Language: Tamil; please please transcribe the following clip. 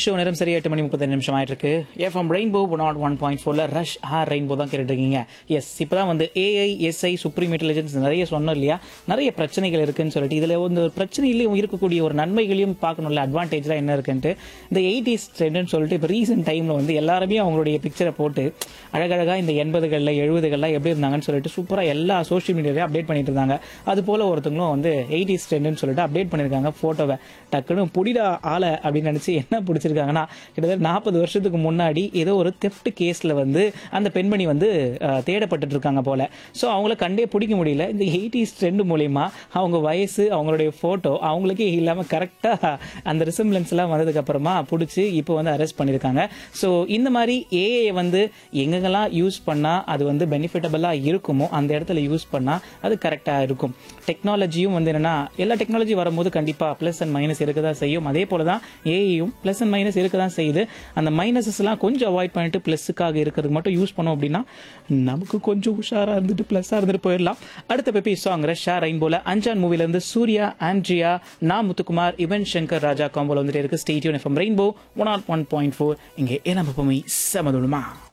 ஷோ நேரம் சரி எட்டு மணி முப்பத்தஞ்சு நிமிஷம் ஆயிட்டு இருக்கு FM Rainbow nought one point ஃபோர்ல ரஷ் ஹார் ரெயின்போ தான் கேட்டுட்டு இருக்கீங்க எஸ் இப்பதான் வந்து ஏஐ எஸ்ஐ சுப்ரீம் இன்டெலிஜென்ஸ் நிறைய சொன்னோம் இல்லையா நிறைய பிரச்சனைகள் இருக்குன்னு சொல்லிட்டு இதுல வந்து ஒரு பிரச்சனையிலையும் இருக்கக்கூடிய ஒரு நன்மைகளையும் பார்க்கணும்ல அட்வான்டேஜ்லாம் என்ன இருக்குன்ட்டு இந்த எயிட்டிஸ் ட்ரெண்ட்னு சொல்லிட்டு இப்போ ரீசெண்ட் டைம்ல வந்து எல்லாருமே அவங்களுடைய பிக்சரை போட்டு அழகழகா இந்த எண்பதுகளில் எழுபதுகளில் எப்படி இருந்தாங்கன்னு சொல்லிட்டு சூப்பராக எல்லா சோஷியல் மீடியாவையும் அப்டேட் பண்ணிட்டு இருந்தாங்க அது போல ஒருத்தவங்களும் வந்து எயிட்டிஸ் ட்ரெண்ட்னு சொல்லிட்டு அப்டேட் பண்ணியிருக்காங்க ஃபோட்டோவை டக்குன்னு புடிடா ஆளை அப்படின்னு நினச்சி என்ன பிடிச்சிருக்காங்கன்னா கிட்டத்தட்ட நாற்பது வருஷத்துக்கு முன்னாடி ஏதோ ஒரு தெஃப்ட் கேஸில் வந்து அந்த பெண்மணி வந்து அஹ், தேடப்பட்டுட்டு இருக்காங்க போல ஸோ அவங்கள கண்டே பிடிக்க முடியல இந்த எயிட்டிஸ் ட்ரெண்ட் மூலிமா அவங்க வயசு அவங்களுடைய ஃபோட்டோ அவங்களுக்கே இல்லாமல் கரெக்டாக அந்த ரிசம்பிளன்ஸ் எல்லாம் வந்ததுக்கு அப்புறமா பிடிச்சி இப்போ வந்து அரெஸ்ட் பண்ணியிருக்காங்க ஸோ இந்த மாதிரி ஏஐ வந்து எங்கெங்கெல்லாம் யூஸ் பண்ணால் அது வந்து பெனிஃபிட்டபிளாக இருக்குமோ அந்த இடத்துல யூஸ் பண்ணால் அது கரெக்டாக இருக்கும் டெக்னாலஜியும் வந்து என்னன்னா எல்லா டெக்னாலஜி வரும்போது கண்டிப்பாக ப்ளஸ் அண்ட் மைனஸ் இருக்க தான் செய்யும் அதே போல தான் ஏஐயும் ப்ளஸ் அண்ட் மைனஸ் இருக்க தான் செய்யுது அந்த மைனஸஸ் எல்லாம் கொஞ்சம் அவாய்ட் பண்ணிட்டு ப்ளஸ்ஸுக்காக இருக்கிறதுக்கு மட்டும் யூஸ் பண்ணோம் அப்படின்னா நமக்கு கொஞ்சம் உஷாராக இருந்துட்டு ப்ளஸ்ஸாக இருந்துட்டு போயிடலாம் அடுத்த பெப்பி சாங் ரஷ்யா ரெயின்போல அஞ்சான் மூவிலேருந்து சூர்யா ஆண்ட்ரியா நா முத்துக்குமார் இவன் சங்கர் ராஜா காம்போல வந்துட்டு இருக்கு stay tuned FM Rainbow one or one point four இங்கே ஏழாம் எப்பவுமே சமதுமா